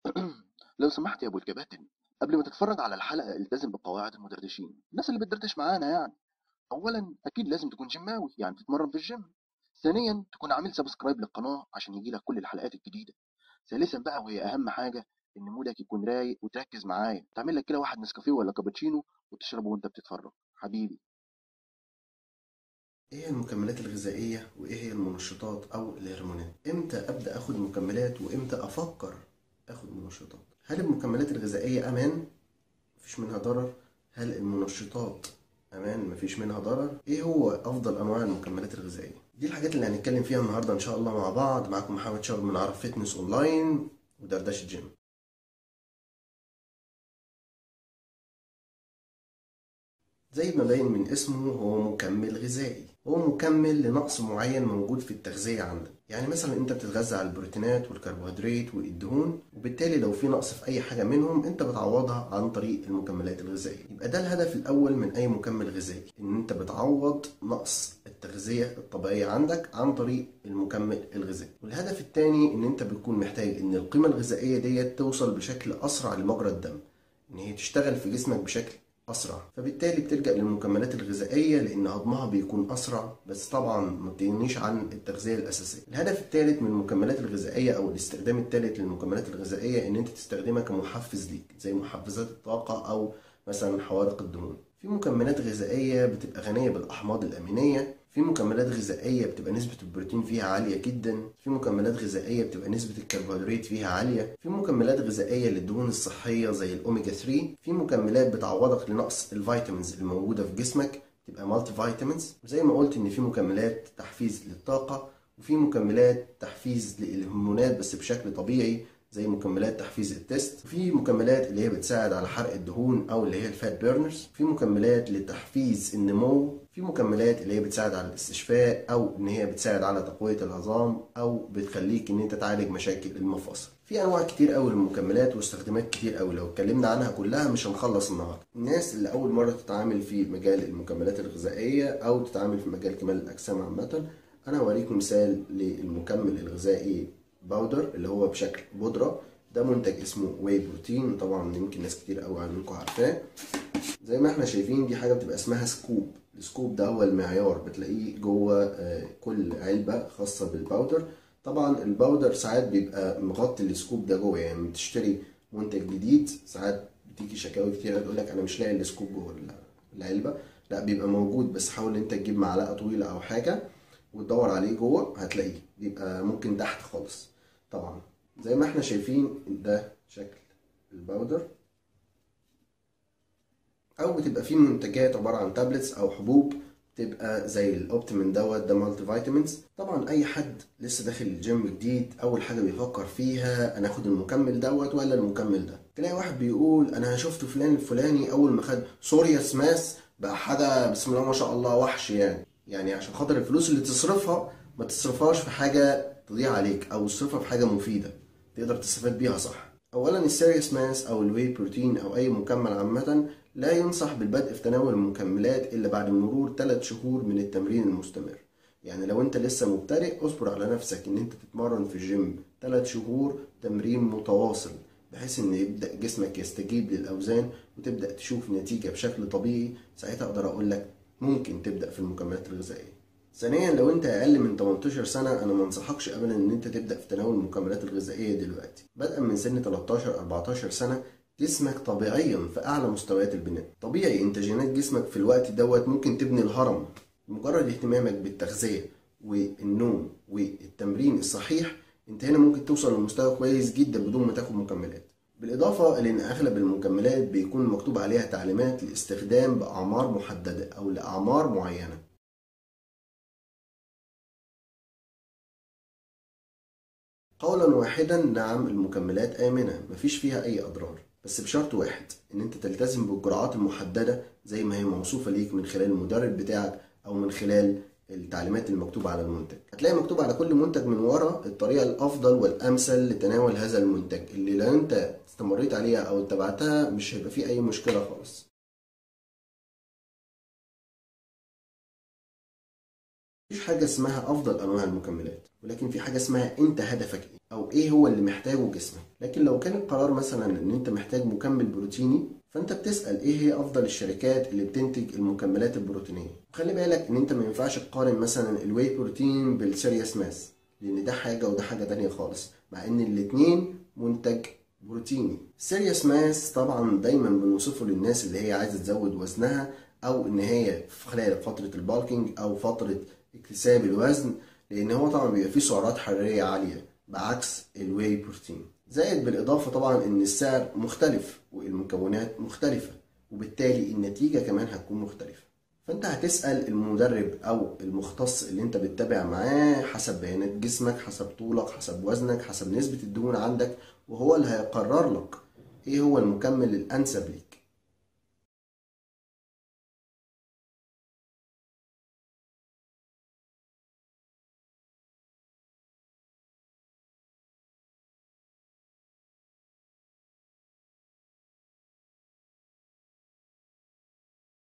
لو سمحت يا ابو الكباتن قبل ما تتفرج على الحلقه التزم بقواعد المدردشين الناس اللي بتدردش معانا يعني اولا اكيد لازم تكون جيماوي يعني تتمرن في الجيم ثانيا تكون عامل سبسكرايب للقناه عشان يجيلك كل الحلقات الجديده ثالثا بقى وهي اهم حاجه ان مودك يكون رايق وتركز معايا تعمل لك كده واحد نسكافيه ولا كابتشينو وتشربه وانت بتتفرج حبيبي ايه هي المكملات الغذائية وايه هي المنشطات او الهرمونات امتى ابدأ اخد مكملات وامتى افكر اخد منشطات هل المكملات الغذائية امان مفيش منها ضرر هل المنشطات امان مفيش منها ضرر ايه هو افضل انواع المكملات الغذائية دي الحاجات اللي هنتكلم فيها النهاردة ان شاء الله مع بعض معاكم محمد شاور من عرب فتنس اونلاين ودردشة جيم زي ما باين من اسمه هو مكمل غذائي هو مكمل لنقص معين موجود في التغذية عندك يعني مثلا انت بتتغذى على البروتينات والكربوهيدرات والدهون وبالتالي لو في نقص في اي حاجة منهم انت بتعوضها عن طريق المكملات الغذائية يبقى ده الهدف الاول من اي مكمل غذائي ان انت بتعوض نقص التغذية الطبيعية عندك عن طريق المكمل الغذائي والهدف الثاني ان انت بتكون محتاج ان القيمة الغذائية ديت توصل بشكل اسرع لمجرى الدم ان هي تشتغل في جسمك بشكل اسرع فبالتالي بتلجا للمكملات الغذائيه لان هضمها بيكون اسرع بس طبعا ما بتغنيش عن التغذيه الاساسيه الهدف الثالث من المكملات الغذائيه او الاستخدام الثالث للمكملات الغذائيه ان انت تستخدمها كمحفز ليك زي محفزات الطاقه او مثلا حوادق الدهون في مكملات غذائيه بتبقى غنيه بالاحماض الامينيه في مكملات غذائية بتبقى نسبة البروتين فيها عالية جدا في مكملات غذائية بتبقى نسبة الكربوهيدرات فيها عالية في مكملات غذائية للدهون الصحية زي الأوميجا 3 في مكملات بتعوضك لنقص الفيتامينز الموجودة في جسمك تبقى مالتي فيتامينز وزي ما قلت إن في مكملات تحفيز للطاقة وفي مكملات تحفيز للهرمونات بس بشكل طبيعي زي مكملات تحفيز التست وفي مكملات اللي هي بتساعد على حرق الدهون او اللي هي الفات بيرنرز في مكملات لتحفيز النمو في مكملات اللي هي بتساعد على الاستشفاء او ان هي بتساعد على تقويه العظام او بتخليك ان انت تعالج مشاكل المفاصل في انواع كتير قوي للمكملات واستخدامات كتير قوي لو اتكلمنا عنها كلها مش هنخلص النهارده الناس اللي اول مره تتعامل في مجال المكملات الغذائيه او تتعامل في مجال كمال الاجسام عامه انا هوريكم مثال للمكمل الغذائي باودر اللي هو بشكل بودرة ده منتج اسمه واي بروتين طبعا يمكن ناس كتير قوي عنكم عارفاه زي ما احنا شايفين دي حاجة بتبقى اسمها سكوب السكوب ده هو المعيار بتلاقيه جوه كل علبة خاصة بالباودر طبعا الباودر ساعات بيبقى مغطي السكوب ده جوه يعني بتشتري منتج جديد ساعات بتيجي شكاوي كتير تقول لك انا مش لاقي السكوب جوه العلبة لا بيبقى موجود بس حاول انت تجيب معلقة طويلة او حاجة وتدور عليه جوه هتلاقيه بيبقى ممكن تحت خالص طبعا زي ما احنا شايفين ده شكل الباودر او بتبقى فيه منتجات عباره عن تابلتس او حبوب تبقى زي الاوبتيمين دوت ده مالتي فيتامينز طبعا اي حد لسه داخل الجيم جديد اول حاجه بيفكر فيها انا اخد المكمل دوت ولا المكمل ده تلاقي واحد بيقول انا شفت فلان الفلاني اول ما خد سوريا سماس بقى حاجه بسم الله ما شاء الله وحش يعني يعني عشان خاطر الفلوس اللي تصرفها ما تصرفهاش في حاجه تضيع عليك او تصرفها في حاجه مفيده تقدر تستفاد بيها صح اولا السيريس ماس او الواي بروتين او اي مكمل عامه لا ينصح بالبدء في تناول المكملات الا بعد مرور 3 شهور من التمرين المستمر يعني لو انت لسه مبتدئ اصبر على نفسك ان انت تتمرن في الجيم 3 شهور تمرين متواصل بحيث ان يبدا جسمك يستجيب للاوزان وتبدا تشوف نتيجه بشكل طبيعي ساعتها اقدر اقول لك ممكن تبدا في المكملات الغذائيه ثانيا لو انت اقل من 18 سنه انا ما انصحكش ابدا ان انت تبدا في تناول المكملات الغذائيه دلوقتي بدءا من سن 13 14 سنه جسمك طبيعيا في اعلى مستويات البناء طبيعي انت جينات جسمك في الوقت دوت ممكن تبني الهرم مجرد اهتمامك بالتغذيه والنوم والتمرين الصحيح انت هنا ممكن توصل لمستوى كويس جدا بدون ما تاخد مكملات بالإضافة إلى إن أغلب المكملات بيكون مكتوب عليها تعليمات للاستخدام بأعمار محددة أو لأعمار معينة قولا واحدا نعم المكملات آمنة مفيش فيها أي أضرار بس بشرط واحد إن أنت تلتزم بالجرعات المحددة زي ما هي موصوفة ليك من خلال المدرب بتاعك أو من خلال التعليمات المكتوبة على المنتج هتلاقي مكتوب على كل منتج من ورا الطريقة الأفضل والأمثل لتناول هذا المنتج اللي لو أنت استمريت عليها أو اتبعتها مش هيبقى فيه أي مشكلة خالص مفيش حاجة اسمها أفضل أنواع المكملات ولكن في حاجة اسمها أنت هدفك إيه أو إيه هو اللي محتاجه جسمك لكن لو كان القرار مثلا إن أنت محتاج مكمل بروتيني فأنت بتسأل إيه هي أفضل الشركات اللي بتنتج المكملات البروتينية وخلي بالك إن أنت ما ينفعش تقارن مثلا الواي بروتين بالسيريس ماس لأن ده حاجة وده حاجة تانية خالص مع إن الاتنين منتج بروتيني سيريس ماس طبعا دايما بنوصفه للناس اللي هي عايزة تزود وزنها او ان هي في خلال فتره البالكينج او فتره اكتساب الوزن لان هو طبعا بيبقى فيه سعرات حراريه عاليه بعكس الواي بروتين زائد بالاضافه طبعا ان السعر مختلف والمكونات مختلفه وبالتالي النتيجه كمان هتكون مختلفه فانت هتسال المدرب او المختص اللي انت بتتابع معاه حسب بيانات جسمك حسب طولك حسب وزنك حسب نسبه الدهون عندك وهو اللي هيقرر لك ايه هو المكمل الانسب ليك